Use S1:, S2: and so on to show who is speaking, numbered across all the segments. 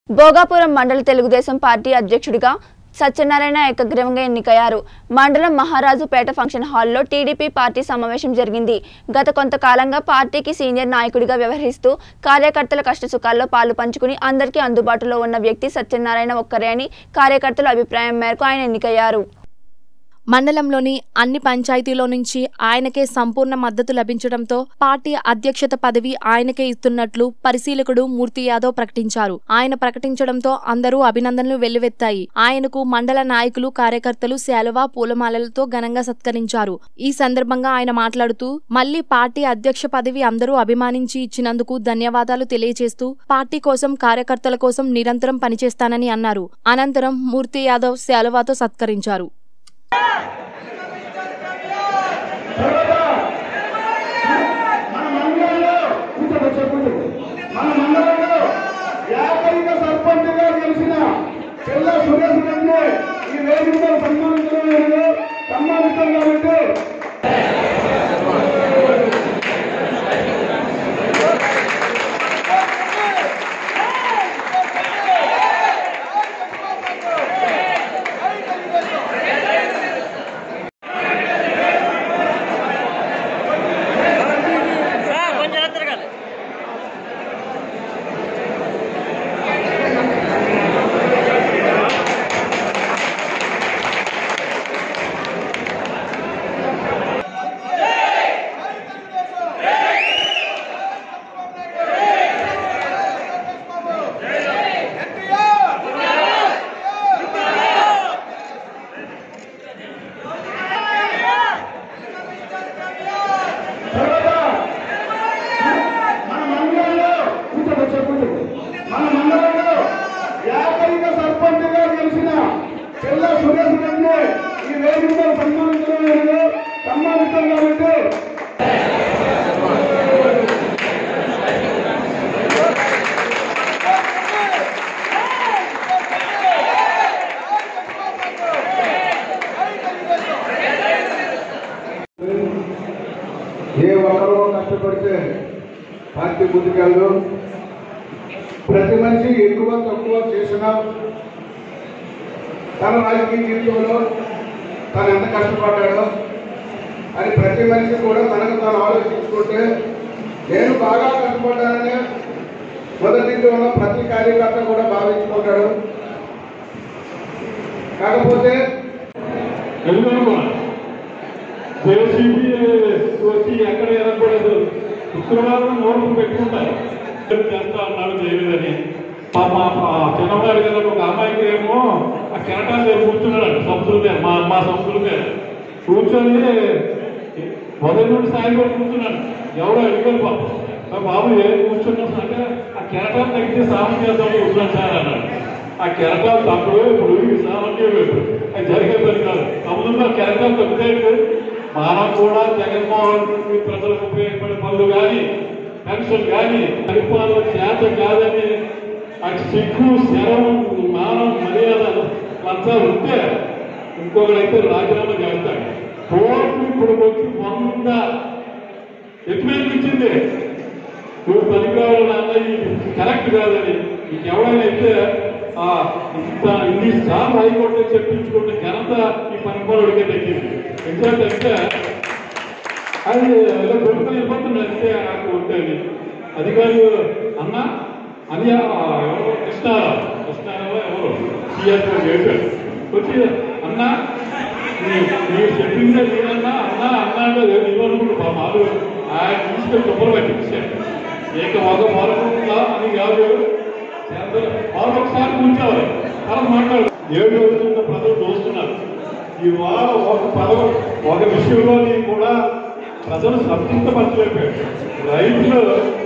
S1: భోగాపురం మండల తెలుగుదేశం పార్టీ అధ్యక్షుడిగా సత్యనారాయణ ఏకగ్రీవంగా ఎన్నికయ్యారు మండలం మహారాజుపేట ఫంక్షన్ హాల్లో టీడీపీ పార్టీ సమావేశం జరిగింది గత కొంతకాలంగా పార్టీకి సీనియర్ నాయకుడిగా వ్యవహరిస్తూ కార్యకర్తల కష్టసుఖాల్లో పాలు పంచుకుని అందరికీ అందుబాటులో ఉన్న వ్యక్తి సత్యనారాయణ ఒక్కరే అని కార్యకర్తల అభిప్రాయం మేరకు ఆయన ఎన్నికయ్యారు
S2: మండలంలోని అన్ని పంచాయతీలో నుంచి ఆయనకే సంపూర్ణ మద్దతు లభించడంతో పార్టీ అధ్యక్షత పదవి ఆయనకే ఇస్తున్నట్లు పరిశీలకుడు మూర్తి యాదవ్ ప్రకటించారు ఆయన ప్రకటించడంతో అందరూ అభినందనలు వెల్లువెత్తాయి ఆయనకు మండల నాయకులు కార్యకర్తలు శాలువా పూలమాలలతో ఘనంగా సత్కరించారు ఈ సందర్భంగా ఆయన మాట్లాడుతూ మళ్లీ పార్టీ అధ్యక్ష పదవి అందరూ అభిమానించి ఇచ్చినందుకు ధన్యవాదాలు తెలియజేస్తూ పార్టీ కోసం కార్యకర్తల కోసం నిరంతరం పనిచేస్తానని అన్నారు అనంతరం మూర్తి యాదవ్ శాలువాతో సత్కరించారు
S3: మన మండలంలో కూర్చోండి కూర్చోండి మన మండలంలో ఏకైక సర్పంచ్గా గెలిచిన చెల్ల సురేష్ రెడ్డి ఈ వేదిక మీద సన్మానించడం లేదు సన్మానిస్తాం కాబట్టి
S4: సార్ కొంచెం తిరగాలి
S3: తర్వాత మన మండలంలో కూర్చోండి కూర్చోండి మన మండలంలో ఏకైక సర్పంచ్గా గెలిచిన చెల్ల సురేష్ రెడ్డి ఈ వేదిక మీద సన్మానించడం లేదు సన్మానిస్తాం కాబట్టి ఏ ఒక్కరో కష్టపడితే పార్టీ ముందుకెళ్ళదు ప్రతి మనిషి ఎక్కువ తక్కువ చేసినా తన రాజకీయ జీవితంలో తను ఎంత కష్టపడ్డాడో అని ప్రతి మనిషి కూడా తనకు తాను ఆలోచించుకుంటే నేను బాగా కష్టపడ్డానని మొదటి నుంచి ఉన్న ప్రతి కార్యకర్త కూడా భావించుకుంటాడు కాకపోతే
S5: ఎందుకు జేసీబీ వచ్చి ఎక్కడ ఎరగకూడదు శుక్రవారం నోట్లు పెట్టుకుంటారు చేస్తా అన్నాడు చేయలేదని పాప ఆ చిన్నవాడు కదా ఒక అమ్మాయికి ఏమో ఆ కెరటాల దగ్గర కూర్చున్నాడు సంస్థల దగ్గర మా మా సంస్థల దగ్గర కూర్చొని మొదటి నుండి సాయం కూడా కూర్చున్నాడు ఎవరో అడిగారు పాప "మా బాబు ఏం కూర్చున్నాం అంటే ఆ కెరటాలు తగ్గితే సాయం చేద్దాం కూర్చున్నాను సార్ అన్నాడు ఆ కెరటాలు తప్పుడు ఇప్పుడు ఈ సామాన్యం వైపు అది జరిగే పని కాదు తమ్ముడున్న కెరటాలు తగ్గితే మనం కూడా జగన్మోహన్ రెడ్డి ప్రజలకు ఉపయోగపడే పనులు కానీ పెన్షన్ కానీ పరిపాలన చేత కాదని అది సిగ్గు శరం మానం మర్యాద లంచాలు ఉంటే ఇంకొకడైతే రాజీనామా చేస్తాడు కోర్టు ఇప్పుడు వచ్చి వంద ఎక్స్ప్లెయిన్ ఇచ్చింది నువ్వు పనికిరావాలి నాన్న ఇది కరెక్ట్ కాదని నీకు ఎవరైనా అయితే ఆ ఇంత ఇన్ని సార్లు హైకోర్టు చెప్పించుకుంటే ఘనత ఈ పనిపాలుడికే దక్కింది ఎందుకంటే అది ఏదో కొడుకుని వెళ్ళిపోతుంది అంతే నాకు ఉంటుంది అధికారి అన్న అని ఎవరు కృష్ణారావు కృష్ణారావు ఎవరు సిఎస్ చేశాడు వచ్చి అన్న మీరు చెప్పిందే లేదన్నా అన్న అన్న అంటే ఇవ్వనుకుంటు మా మాలు ఆయన తీసుకొని తుప్పలు పట్టించాడు ఇక ఒక మొదలుకుంటుందా అని కాదు వాళ్ళు ఒకసారి కూర్చోవాలి అలా మాట్లాడు ఏడు రోజులున్న ప్రజలు చూస్తున్నారు ఇవాళ ఒక పదవ ఒక విషయంలో కూడా ప్రజలు సంతృప్తపరచలేకపోయారు రైతులు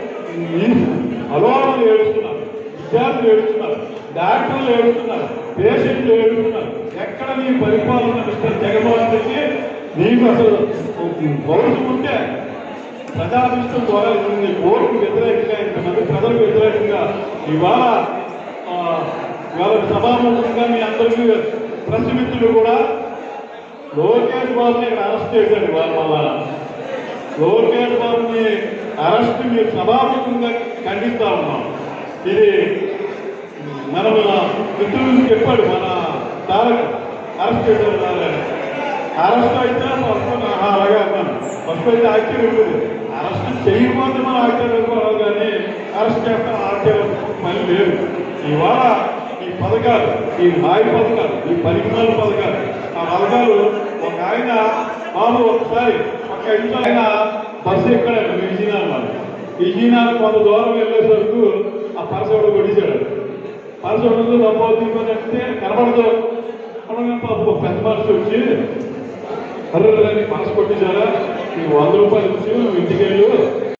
S5: అలోనాలు ఏడుస్తున్నారు విద్యార్థులు ఏడుస్తున్నారు డాక్టర్లు ఏడుస్తున్నారు పేషెంట్లు ఏడుస్తున్నారు ఎక్కడ నీ పరిపాలన మిస్టర్ జగన్మోహన్ రెడ్డి నీకు అసలు పౌరుషం ఉంటే ప్రజాభిష్టం ద్వారా నీ కోర్టుకు వ్యతిరేకంగా ఇంతమంది ప్రజలకు వ్యతిరేకంగా ఇవాళ ఆ, ఇవాళ సభాముఖంగా మీ అందరికీ ప్రెస్ మిత్రులు కూడా లోకేష్ బాబుని ఇక్కడ అరెస్ట్ చేశాడు ఇవాళ మళ్ళా లోకేష్ బాబుని అరెస్ట్ మీరు సభాముఖంగా ఖండిస్తా ఉన్నాం ఇది మన మిత్రులు చెప్పాడు మన తారక్ అరెస్ట్ చేయడం తారక్ అరెస్ట్ అయితే ఫస్ట్ ఆహా, అలాగే అన్నాను ఫస్ట్ అయితే ఆశ్చర్యం ఉంటుంది అరెస్ట్ చేయకపోతే మనం ఆశ్చర్యపోవాలి కానీ అరెస్ట్ చేస్తాం ఆశ్చర్యం మళ్ళీ లేదు ఇవాళ ఈ పథకాలు ఈ మాయ పథకాలు ఈ పరిమాణ పథకాలు ఆ పథకాలు ఒక ఆయన మామూలు ఒకసారి ఒక ఇంట్లో ఆయన బస్సు ఎక్కడాడు విజయనగరం విజయనగరం కొంత దూరం వెళ్ళేసరికి ఆ పరసోడు కొట్టేశాడు పరసోడు డబ్బు తీసుకొని కనపడదు అనగానే పాపం ఒక పెద్ద మనిషి వచ్చి అర్రే మనసు కొట్టేశారా ఈ వంద రూపాయలు ఇచ్చి ఇంటికి వెళ్ళు